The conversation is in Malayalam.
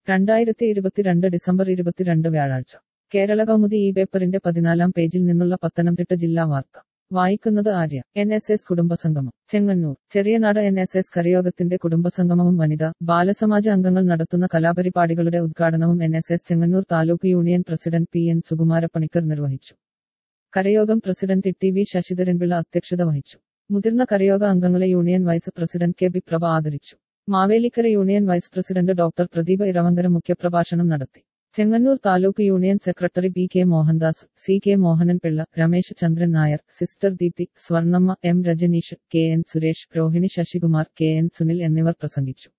രണ്ടായിരത്തി ഇരുപത്തിരണ്ട് ഡിസംബർ ഇരുപത്തിരണ്ട് വ്യാഴാഴ്ച കേരള കൗമുദി ഈ പേപ്പറിന്റെ പതിനാലാം പേജിൽ നിന്നുള്ള പത്തനംതിട്ട ജില്ലാ വാർത്ത വായിക്കുന്നത് ആര്യ എൻ എസ് എസ് കുടുംബസംഗമം Chengannur Cheriyanad N S S കരയോഗത്തിന്റെ കുടുംബസംഗമവും വനിത ബാലസമാജ അംഗങ്ങൾ നടത്തുന്ന കലാപരിപാടികളുടെ ഉദ്ഘാടനവും N S S Chengannur taluk union president P N Sukumarapanicker നിർവഹിച്ചു കരയോഗം പ്രസിഡന്റ് ടി വി ശശിധരൻപിള്ള അധ്യക്ഷത വഹിച്ചു മുതിർന്ന കരയോഗ അംഗങ്ങളെ union vice president K B Prabha ആദരിച്ചു Mavelikkara union vice president doctor Pradeepa Iravankara മുഖ്യപ്രഭാഷണം നടത്തി Chengannur taluk union secretary P K Mohandas C K Mohanan Pillai Ramesh Chandran Nair sister Deepthi Swarnamma M Rajaneesh K N Suresh Rohini Sasikumar K N Sunil എന്നിവർ പ്രസംഗിച്ചു